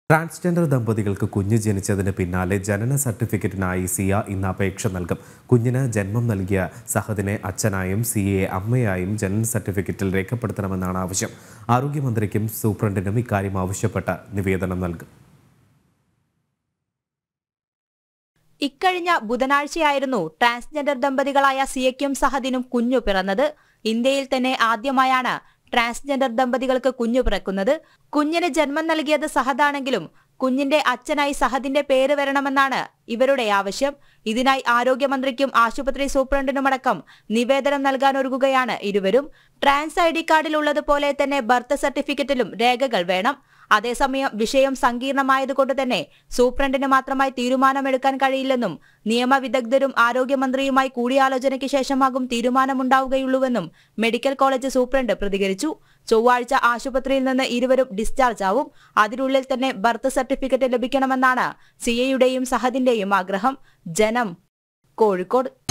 transgender ദമ്പതികൾക്ക് കുഞ്ഞ് ജനിച്ചതിന് പിന്നാലെ ജനന സർട്ടിഫിക്കറ്റിനായി സിയ ഇന്ന് അപേക്ഷ നൽകും കുഞ്ഞിന് ജന്മം നൽകിയ സഹദിനെ അച്ഛനായും സിയെ അമ്മയായും ജനന സർട്ടിഫിക്കറ്റിൽ രേഖപ്പെടുത്തണമെന്നാണ് ആവശ്യം ആരോഗ്യമന്ത്രിക്കും സൂപ്രണ്ടിനും ഇക്കാര്യം ആവശ്യപ്പെട്ട് നിവേദനം നൽകും ഇക്കഴിഞ്ഞ ബുധനാഴ്ചയായിരുന്നു ട്രാൻസ്ജെൻഡർ ദമ്പതികളായ സിയയ്ക്കും സഹദിനും കുഞ്ഞു പിറന്നത് ഇന്ത്യയിൽ തന്നെ ആദ്യമായാണ് ട്രാൻസ്ജെൻഡർ ദമ്പതികൾക്ക് കുഞ്ഞു പിറക്കുന്നത് കുഞ്ഞിന് ജന്മം നൽകിയത് സഹദാണെങ്കിലും കുഞ്ഞിന്റെ അച്ഛനായി സഹദിന്റെ പേര് വരണമെന്നാണ് ഇവരുടെ ആവശ്യം ഇതിനായി ആരോഗ്യമന്ത്രിക്കും ആശുപത്രി സൂപ്രണ്ടിനുമടക്കം നിവേദനം നൽകാനൊരുങ്ങുകയാണ് ഇരുവരും ട്രാൻസ് ഐ ഡി കാർഡിലുള്ളതുപോലെ തന്നെ ബർത്ത് സർട്ടിഫിക്കറ്റിലും രേഖകൾ വേണം അതേസമയം വിഷയം സങ്കീർണമായതുകൊണ്ട് തന്നെ സൂപ്രണ്ടിന് മാത്രമായി തീരുമാനമെടുക്കാൻ കഴിയില്ലെന്നും നിയമവിദഗ്ധരും ആരോഗ്യമന്ത്രിയുമായി കൂടിയാലോചനയ്ക്ക് ശേഷമാകും തീരുമാനമുണ്ടാവുകയുള്ളൂവെന്നും മെഡിക്കൽ കോളേജ് സൂപ്രണ്ട് പ്രതികരിച്ചു ചൊവ്വാഴ്ച ആശുപത്രിയിൽ നിന്ന് ഇരുവരും ഡിസ്ചാർജ് ആവും അതിനുള്ളിൽ തന്നെ ബർത്ത് സർട്ടിഫിക്കറ്റ് ലഭിക്കണമെന്നാണ് സിയയുടെയും സഹദിന്റെയും ആഗ്രഹം ജനം കോഴിക്കോട്